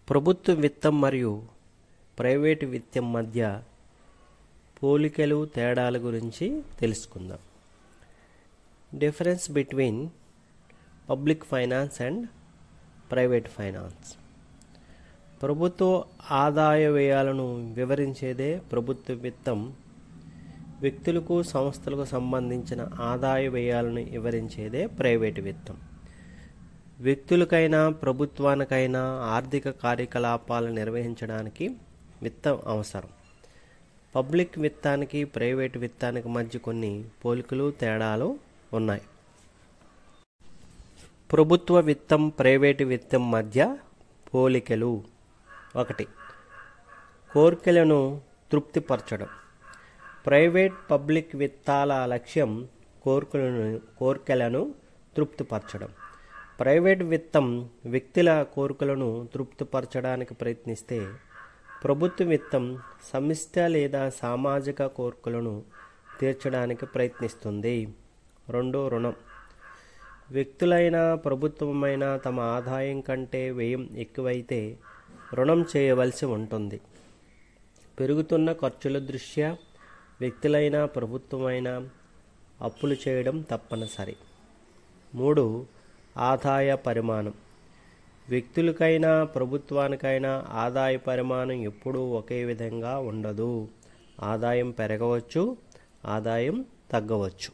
ప్రభుత్వ విత్తం మరియు ప్రైవేటు విత్తం మధ్య పోలికలు తేడాల గురించి తెలుసుకుందాం difference between public finance and private finance ప్రభుత్వ ఆదాయ వ్యయాలను వివరించేదే ప్రభుత్వ విత్తం వ్యక్తులకు సంస్థలకు సంబంధించిన ఆదాయ వ్యయాలను వివరించేదే ప్రైవేటు విత్తం వ్యక్తులకైనా ప్రభుత్వానికైనా ఆర్థిక కార్యకలాపాలు నిర్వహించడానికి విత్తం అవసరం పబ్లిక్ విత్తానికి ప్రైవేట్ విత్తానికి మధ్య కొన్ని పోలికలు తేడాలు ఉన్నాయి ప్రభుత్వ విత్తం ప్రైవేటు విత్తం మధ్య పోలికలు ఒకటి కోరికలను తృప్తిపరచడం ప్రైవేట్ పబ్లిక్ విత్తాల లక్ష్యం కోరికలను కోరికలను తృప్తిపరచడం ప్రైవేట్ విత్తం వ్యక్తుల కోరికలను తృప్తిపరచడానికి ప్రయత్నిస్తే ప్రభుత్వ విత్తం సమిష్ట లేదా సామాజిక కోరికలను తీర్చడానికి ప్రయత్నిస్తుంది రెండో రుణం వ్యక్తులైన ప్రభుత్వమైన తమ ఆదాయం కంటే వ్యయం ఎక్కువైతే రుణం చేయవలసి ఉంటుంది పెరుగుతున్న ఖర్చుల దృష్ట్యా వ్యక్తులైన ప్రభుత్వమైన అప్పులు చేయడం తప్పనిసరి మూడు ఆదాయ పరిమాణం వ్యక్తులకైనా ప్రభుత్వానికైనా ఆదాయ పరిమాణం ఎప్పుడూ ఒకే విధంగా ఉండదు ఆదాయం పెరగవచ్చు ఆదాయం తగ్గవచ్చు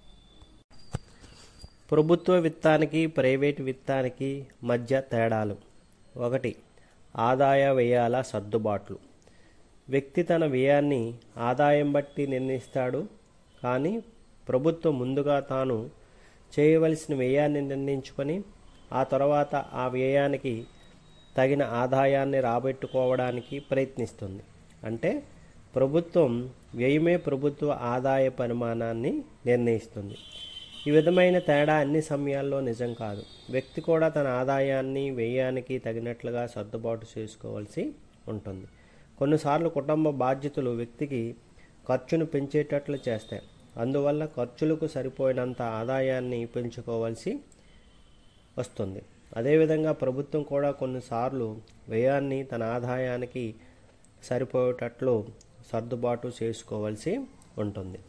ప్రభుత్వ విత్తానికి ప్రైవేట్ విత్తానికి మధ్య తేడాలు ఒకటి ఆదాయ వ్యయాల సర్దుబాట్లు వ్యక్తి తన వ్యయాన్ని ఆదాయం బట్టి నిర్ణయిస్తాడు కానీ ప్రభుత్వం ముందుగా తాను చేయవలసిన వ్యయాన్ని నిర్ణయించుకొని ఆ తర్వాత ఆ వ్యయానికి తగిన ఆదాయాన్ని రాబట్టుకోవడానికి ప్రయత్నిస్తుంది అంటే ప్రభుత్వం వ్యయమే ప్రభుత్వ ఆదాయ పరిమాణాన్ని నిర్ణయిస్తుంది ఈ విధమైన తేడా అన్ని సమయాల్లో నిజం కాదు వ్యక్తి కూడా తన ఆదాయాన్ని వ్యయానికి తగినట్లుగా సర్దుబాటు చేసుకోవాల్సి ఉంటుంది కొన్నిసార్లు కుటుంబ బాధ్యతలు వ్యక్తికి ఖర్చును పెంచేటట్లు చేస్తాయి అందువల్ల ఖర్చులకు సరిపోయినంత ఆదాయాన్ని పెంచుకోవాల్సి వస్తుంది అదేవిధంగా ప్రభుత్వం కూడా కొన్నిసార్లు వ్యయాన్ని తన ఆదాయానికి సరిపోయేటట్లు సర్దుబాటు చేసుకోవాల్సి ఉంటుంది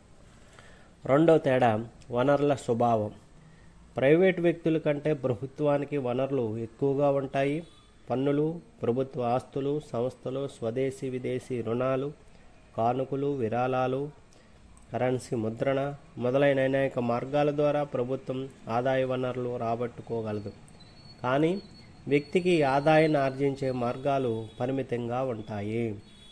రెండవ తేడా వనరుల స్వభావం ప్రైవేట్ వ్యక్తుల కంటే ప్రభుత్వానికి వనరులు ఎక్కువగా ఉంటాయి పన్నులు ప్రభుత్వ ఆస్తులు సంస్థలు స్వదేశీ విదేశీ రుణాలు కానుకలు విరాళాలు కరెన్సీ ముద్రణ మొదలైన అనేక మార్గాల ద్వారా ప్రభుత్వం ఆదాయ వనరులు రాబట్టుకోగలదు కానీ వ్యక్తికి ఆదాయాన్ని ఆర్జించే మార్గాలు పరిమితంగా ఉంటాయి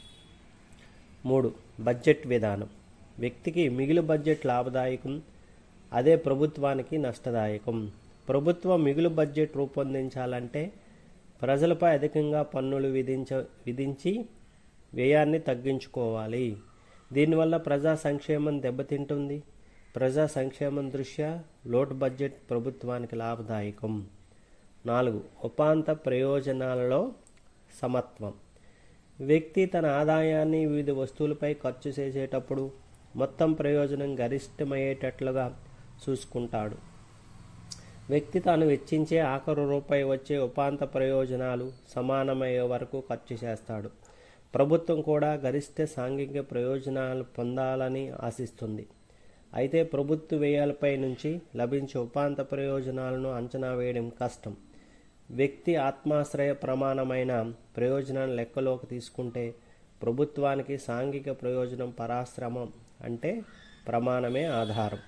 మూడు బడ్జెట్ విధానం వ్యక్తికి మిగులు బడ్జెట్ లాభదాయకం అదే ప్రభుత్వానికి నష్టదాయకం ప్రభుత్వం మిగులు బడ్జెట్ రూపొందించాలంటే ప్రజలపై అధికంగా పన్నులు విధించ విధించి వ్యయాన్ని తగ్గించుకోవాలి దీనివల్ల ప్రజా సంక్షేమం దెబ్బతింటుంది ప్రజా సంక్షేమం దృష్ట్యా లోటు బడ్జెట్ ప్రభుత్వానికి లాభదాయకం నాలుగు ఉపాంత ప్రయోజనాలలో సమత్వం వ్యక్తి తన ఆదాయాన్ని వివిధ వస్తువులపై ఖర్చు చేసేటప్పుడు మొత్తం ప్రయోజనం గరిష్టమయ్యేటట్లుగా చూసుకుంటాడు వ్యక్తి తాను వెచ్చించే ఆఖరు రూపాయి వచ్చే ఉపాంత ప్రయోజనాలు సమానమయ్యే వరకు ఖర్చు చేస్తాడు ప్రభుత్వం కూడా గరిష్ట సాంఘిక ప్రయోజనాలు పొందాలని ఆశిస్తుంది అయితే ప్రభుత్వ వ్యయాలపై నుంచి లభించే ఉపాంత ప్రయోజనాలను అంచనా వేయడం కష్టం వ్యక్తి ఆత్మాశ్రయ ప్రమాణమైన ప్రయోజనాన్ని లెక్కలోకి తీసుకుంటే ప్రభుత్వానికి సాంఘిక ప్రయోజనం పరాశ్రమం అంటే ప్రమాణమే ఆధారం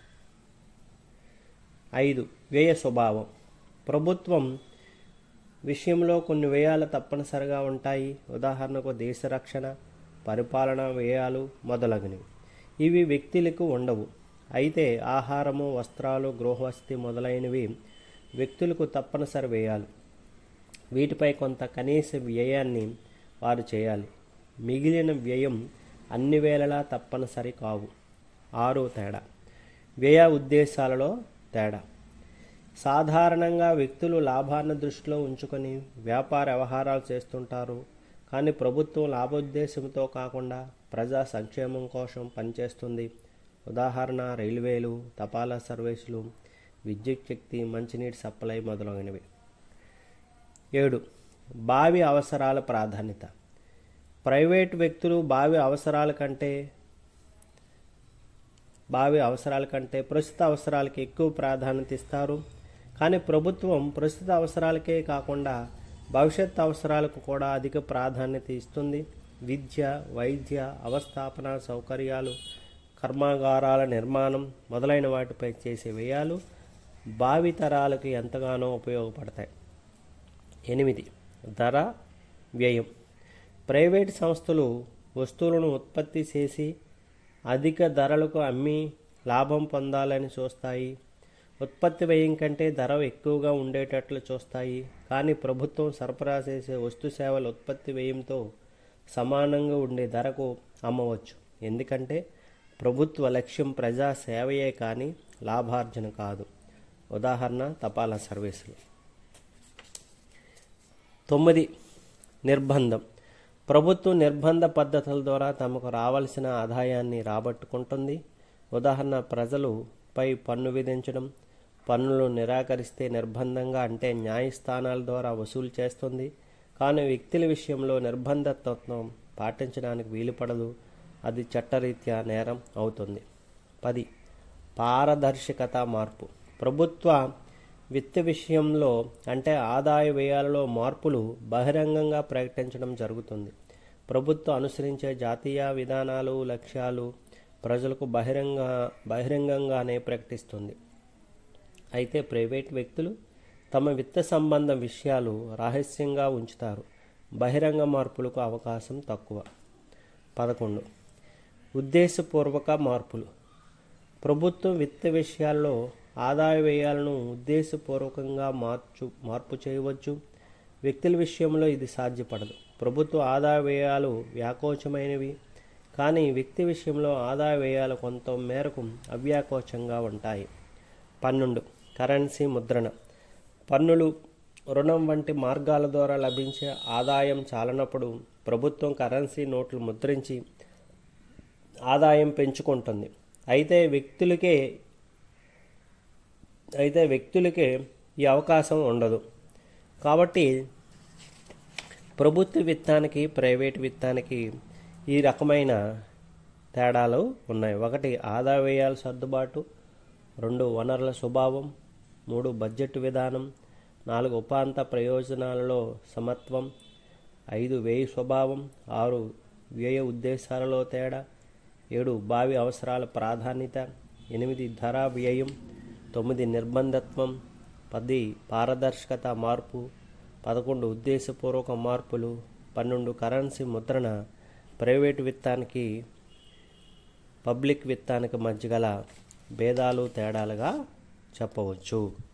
ఐదు వ్యయ స్వభావం ప్రభుత్వం విషయంలో కొన్ని వ్యయాలు తప్పనిసరిగా ఉంటాయి ఉదాహరణకు దేశ రక్షణ పరిపాలనా వ్యయాలు మొదలగునవి ఇవి వ్యక్తులకు ఉండవు అయితే ఆహారము వస్త్రాలు గృహవసతి మొదలైనవి వ్యక్తులకు తప్పనిసరి వ్యయాలు వీటిపై కొంత కనీస వ్యయాన్ని వారు చేయాలి మిగిలిన వ్యయం అన్ని వేళలా తప్పనిసరి కావు ఆరో తేడా వ్యయ ఉద్దేశాలలో తేడా సాధారణంగా వ్యక్తులు లాభాన్ని దృష్టిలో ఉంచుకొని వ్యాపార వ్యవహారాలు చేస్తుంటారు కానీ ప్రభుత్వం లాభోద్దేశంతో కాకుండా ప్రజా సంక్షేమం కోసం పనిచేస్తుంది ఉదాహరణ రైల్వేలు తపాలా సర్వీసులు విద్యుత్ శక్తి మంచినీటి సప్లై మొదలైనవి ఏడు భావి అవసరాల ప్రాధాన్యత ప్రైవేట్ వ్యక్తులు భావి అవసరాల కంటే భావి అవసరాల కంటే ప్రస్తుత అవసరాలకి ఎక్కువ ప్రాధాన్యత ఇస్తారు కానీ ప్రభుత్వం ప్రస్తుత అవసరాలకే కాకుండా భవిష్యత్ అవసరాలకు కూడా అధిక ప్రాధాన్యత ఇస్తుంది విద్య వైద్య అవస్థాపన సౌకర్యాలు కర్మాగారాల నిర్మాణం మొదలైన వాటిపై చేసే వ్యయాలు భావితరాలకు ఎంతగానో ఉపయోగపడతాయి ఎనిమిది ధర వ్యయం ప్రైవేట్ సంస్థలు వస్తువులను ఉత్పత్తి చేసి అధిక ధరలకు అమ్మి లాభం పొందాలని చూస్తాయి ఉత్పత్తి వ్యయం కంటే ధర ఎక్కువగా ఉండేటట్లు చూస్తాయి కానీ ప్రభుత్వం సరఫరా చేసే వస్తు సేవల ఉత్పత్తి వ్యయంతో సమానంగా ఉండే ధరకు అమ్మవచ్చు ఎందుకంటే ప్రభుత్వ లక్ష్యం ప్రజా సేవయే కానీ లాభార్జన కాదు ఉదాహరణ తపాలా సర్వీసులు తొమ్మిది నిర్బంధం ప్రభుత్వం నిర్బంధ పద్ధతుల ద్వారా తమకు రావాల్సిన ఆదాయాన్ని రాబట్టుకుంటుంది ఉదాహరణ ప్రజలు పై పన్ను విధించడం పన్నులు నిరాకరిస్తే నిర్బంధంగా అంటే న్యాయస్థానాల ద్వారా వసూలు చేస్తుంది కానీ వ్యక్తుల విషయంలో నిర్బంధతత్వం పాటించడానికి వీలుపడదు అది చట్టరీత్యా నేరం అవుతుంది పది పారదర్శకత మార్పు ప్రభుత్వ విత్త విషయంలో అంటే ఆదాయ వ్యయాలలో మార్పులు బహిరంగంగా ప్రకటించడం జరుగుతుంది ప్రభుత్వం అనుసరించే జాతీయ విధానాలు లక్ష్యాలు ప్రజలకు బహిరంగ బహిరంగంగానే ప్రకటిస్తుంది అయితే ప్రైవేట్ వ్యక్తులు తమ విత్త సంబంధ విషయాలు రహస్యంగా ఉంచుతారు బహిరంగ మార్పులకు అవకాశం తక్కువ పదకొండు ఉద్దేశపూర్వక మార్పులు ప్రభుత్వం విత్త విషయాల్లో ఆదాయ వ్యయాలను ఉద్దేశపూర్వకంగా మార్చు మార్పు చేయవచ్చు వ్యక్తుల విషయంలో ఇది సాధ్యపడదు ప్రభుత్వ ఆదాయ వ్యయాలు వ్యాకోచమైనవి కానీ వ్యక్తి విషయంలో ఆదాయ వ్యయాలు కొంత మేరకు అవ్యాకోచంగా ఉంటాయి పన్నెండు కరెన్సీ ముద్రణ పన్నులు రుణం వంటి మార్గాల ద్వారా లభించే ఆదాయం చాలనప్పుడు ప్రభుత్వం కరెన్సీ నోట్లు ముద్రించి ఆదాయం పెంచుకుంటుంది అయితే వ్యక్తులకే అయితే వ్యక్తులకే ఈ అవకాశం ఉండదు కాబట్టి ప్రభుత్వ విత్తానికి ప్రైవేట్ విత్తానికి ఈ రకమైన తేడాలు ఉన్నాయి ఒకటి ఆదాయ వ్యయాల సర్దుబాటు రెండు వనరుల స్వభావం మూడు బడ్జెట్ విధానం నాలుగు ఉపాంత ప్రయోజనాలలో సమత్వం ఐదు వ్యయ స్వభావం ఆరు వ్యయ ఉద్దేశాలలో తేడా ఏడు భావి అవసరాల ప్రాధాన్యత ఎనిమిది ధర వ్యయం తొమ్మిది నిర్బంధత్వం పది పారదర్శకత మార్పు పదకొండు ఉద్దేశపూర్వక మార్పులు పన్నెండు కరెన్సీ ముద్రణ ప్రైవేటు విత్తానికి పబ్లిక్ విత్తానికి మధ్య గల భేదాలు తేడాలుగా చెప్పవచ్చు